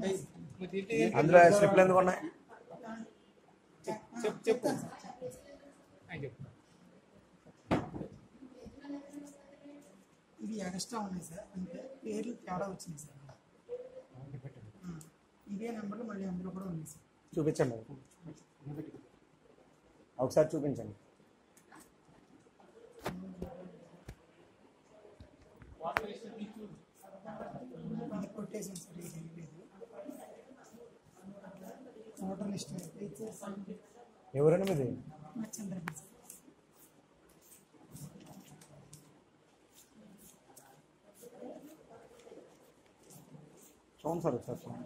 అందులో స్లిప్లు ఎందుకు ఉన్నాయి చెప్పు చెప్పు ఆయన చెప్పు ఇది ఎక్స్ట్రా ఉన్నాయి సార్ అంటే పేర్లు తేడా వచ్చింది సార్ ఆ, ఇదే నెంబర్లు మళ్ళీ అందులో కూడా ఉన్నాయి సార్ చూపించండి ఒకసారి చూపించండి ఇది కొట్టేసాం సార్ ఇది లేదు ఓటర్ లిస్ట్ అయితే ఇచ్చేసాం ఎవరండి మీది మా చంద్రబాబు సార్ చూడండి సార్ ఒకసారి చూడండి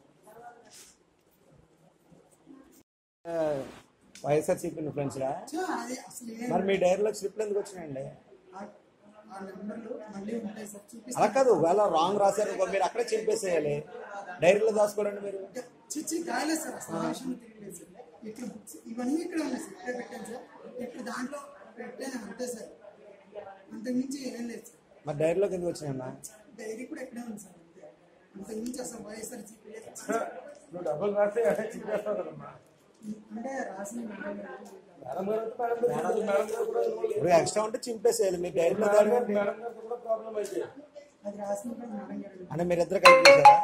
వైఎస్ఆర్సీపీ ఇన్ఫ్లుయెన్స్లా చా, అది అసలు ఏం మరి మీ డైరీలో స్లిప్లు ఎందుకు వచ్చినాయండి ఆ- ఆ నెంబర్లు మళ్ళీ ఉంటాయి సార్ అలా చూపిస్తాను కాదు ఒకవేళ రాంగ్ రాశారు అనుకో, మీరు అక్కడే చింపేసేయాలి డైరీలో దాచుకోరండి మీరు చిచ్చి కాయలేదు సార్ అసలు ఆ విషయం తెలియలేదు సార్ ఇక్కడ బుక్స్ ఇవన్నీ ఇక్కడ ఉన్నాయి సార్ ఇక్కడే పెట్టాను సార్ ఇక్కడ దాంట్లో పెట్టాను అంతే సార్ అంతకుమించి ఏం లేదు సార్ మరి డైరీలోకి ఎందుకు వచ్చినాయన్నా డైరీ కూడా ఇక్కడే ఉంది సార్ అంతే అంతకుమించి అసలు వైఎస్ఆర్ నువ్వు డబ్బులు రాస్తే అదే చింపేస్తావు కదమ్మా అంటే రాసిన మేడం గారు మేడం గారు వస్తే మేడం గారు మేడం గారు కూడా ఇన్వాల్వ్ ఇప్పుడు ఎక్స్ట్రా ఉంటే చింపేసేయాలి మీ డైరీలో మేడం గారు దాడి మేడం గారికి కూడా ప్రాబ్లం అయితే అది రాసిన కూడా మేడం గారు అంటే మీరు ఇద్దరు కలిపి చేశారా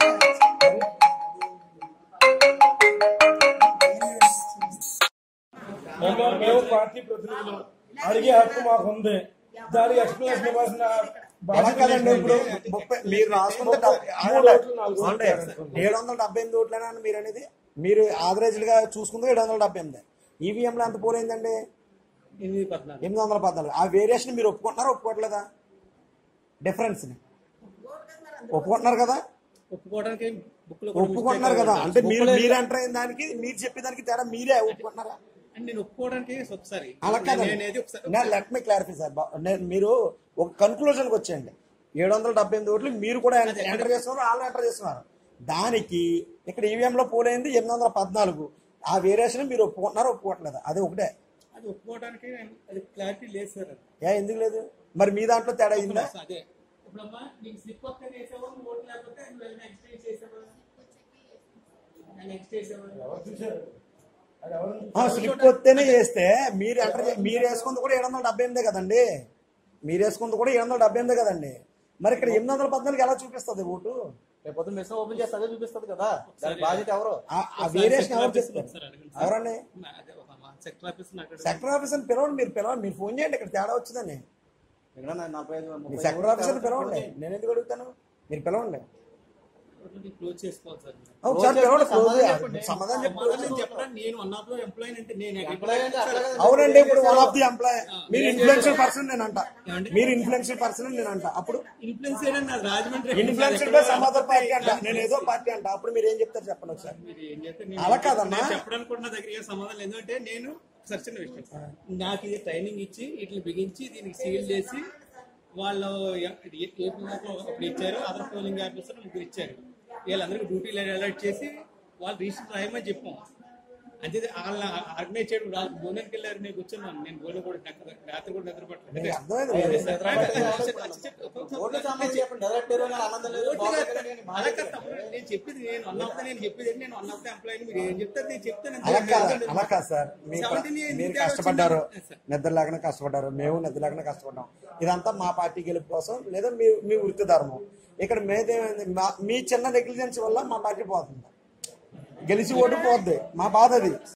మేము మేము పార్టీ ప్రతినిధులు అడిగే హక్కు మాకు ఉంది దానికి ఎక్స్ప్లెనేషన్ ఇవ్వాల్సిన అలా బాధ్యత కదండి ఇప్పుడు మీకు ముప్పై మీరు రాసుకుంటే డెబ్బై- మూడు ఓట్లు, నాలుగు ఓట్లు అంటే ఇచ్చారు. ఏడు వందల డెబ్బై ఎనిమిది ఓట్లేనా అని మీరు అనేది మీరు ఆవరేజ్ గా చూసుకుంటే ఏడు వందల డెబ్బై ఎనిమిది ఈవీఎం లో ఎంత పోలైందండి ఎనిమిది పద్నాలుగు ఎనిమిది వందల పద్నాలుగు ఆ వేరియేషన్ మీరు ఒప్పుకుంటున్నారా ఒప్పుకోవట్లేదా డిఫరెన్స్ ని ఒప్పుకుంటున్నారు కదా ఒప్పుకోవడానికి బుక్ లో ఒప్పుకుంటున్నారు కదా అంటే మీరు మీరు ఎంటర్ అయిన దానికి మీరు చెప్పేదానికి తేడా మీరే ఒప్పుకుంటున్నారా అంటే నేను ఒప్పుకోవడానికి ఒకసారి అలా నేను అనేది ఒకసారి లెట్ మీ క్లారిఫై సార్ నేను మీరు ఒక కన్క్లూజన్కి వచ్చేయండి ఏడు వందల డెబ్బై ఎనిమిది ఓట్లు మీరు కూడా ఎంటర్ చేస్తున్నారు వాళ్ళు ఎంటర్ చేస్తున్నారు దానికి ఇక్కడ ఈవీఎం లో పోలైంది ఎనిమిది వందల పద్నాలుగు ఆ వేరియేషన్ మీరు ఒప్పుకుంటున్నారు ఒప్పుకోవట్లేదు అది ఒకటే అది ఒప్పుకోవడానికి నేను- అది క్లారిటీ లేదు సార్ అది ఏ ఎందుకు లేదు మరి మీ దాంట్లో తేడా అయిందా అదే ఇప్పుడమ్మా నీకు స్లిప్ వస్తే వేసావా నువ్వు ఓటు లేకపోతే నువ్వు ఏమైనా ఎక్స్చేంజ్ చేసావా నేను ఎక్స్చేంజ్ చేసావా ఎవరు చూశారు అది ఎవరు ఆ, స్లిప్ వస్తేనే చేస్తే మీరు ఎంటర్ చే- మీరు వేసుకుంది కూడా ఏడు వందల డెబ్బై ఎనిమిదే కదండి మీరు వేసుకుంది కూడా ఏడు వందల డెబ్బై ఎనిమిదే కదండి మరి ఇక్కడ ఎనిమిది వందల పద్నాలుగు ఎలా చూపిస్తుంది ఓటు రేపు పొద్దున్న మిషన్ ఓపెన్ చేస్తే అదే చూపిస్తుంది కదా దాని బాధ్యత ఎవరు ఆ- ఆ వేరియేషన్ ఎవరు ఒకసారి చెప్తారు అడగండి. ఎవరండి నా- అదే ఒక సెక్టర్ ఆఫీస్ నాకు సెక్టర్ ఆఫీసర్ పిలవండి మీరు పిలవండి మీరు ఫోన్ చేయండి ఇక్కడ తేడా వచ్చిందని ఇక్కడ నా నలభై ఐదు మీ ముప్పై సెక్టర్ ఆఫీసర్ పిలవండి నేను ఎందుకు అడుగుతాను మీరు పిలవండి క్లోజ్ చేసుకోవాలి సార్ ఒకసారి పిలవండి సమాధానం close చెప్పండి. చేయండి. సమాధానం చెప్పండి సమాధానం చెప్పడానికి నేను వన్ ఆఫ్ ఎంప్లాయీ అంటే నేను ఎంప్లాయీ అంటే అట్లా కదా. అవునండి ఇప్పుడు వన్ ఆఫ్ ది ఎంప్లాయ్ మీరు ఇన్ఫ్లుయెన్షియల్ పర్సన్ నేను అంట ఏమండి? మీరు ఇన్ఫ్లుయెన్షియల్ పర్సన్ నేను అంట అప్పుడు ఇన్ఫ్లుయెన్స్ ఏదైనా నా Rajahmundry influential by some other party అంట నేను ఏదో పార్టీ అంట అప్పుడు మీరు ఏం చెప్తారు చెప్పండి ఒకసారి మీరు ఏం చేస్తే నేను అలా కాదమ్మా. నేను చెప్పడానికి కూడా నా దగ్గర ఏం సమాధానం లేదు ఎందుకంటే నేను ఒకసారి చిన్న విషయం నాకు ఇది ట్రైనింగ్ ఇచ్చి వీటిని బిగించి దీనికి సీల్ చేసి వాళ్ళు ఎ- ఏ- ఏ బ్లాక్లో ఒకటి ఇచ్చారు అదర్ పోలింగ్ ఆఫీసర్ ముగ్గురు ఇచ్చారు వీళ్ళందరికీ డ్యూటీలు అలర్ట్ చేసి వాళ్ళు రిజిస్టర్ రాయమని చెప్పాం అంతే వాళ్ళ ఆర్గనైజ్ చేయడం వాళ్ళు భోజనానికి వెళ్ళారు నేను కూర్చున్నాను నేను భోజనం కూడా నిద్ర- రాత్రి కూడా నిద్ర మీకు అర్థమైంది ఓట్లు సంబంధించి చెప్పండి డైరెక్ట్ ఇరవై నాలుగు ఆనందం లేదు బాగోదు కదా నేను అలా కాదు తమ్ముడు. నేను చెప్పింది నేను వన్ ఆఫ్ నేను చెప్పేది నేను వన్ ఆఫ్ ఎంప్లాయీ మీరు ఏం చెప్తారు నేను చెప్తాను అంతే. అలా కాదు అలా కాదు సార్ మీరు Seventeen years మీరు ఇండియాలో కష్టపడ్డారు వచ్చిందా? Yes, sir. నిద్ర లేకుండా కష్టపడ్డారు మేము నిద్ర లేకుండా కష్టపడ్డాం ఇదంతా మా పార్టీ గెలుపు కోసం లేదా మీ మీ వృత్తి ధర్మం ఇక్కడ మేదేమైంది మా- మీ చిన్న నెగ్లిజెన్స్ వల్ల మా పార్టీ పోతుంది గెలిచి ఓటు పోద్ది మా బాధ అది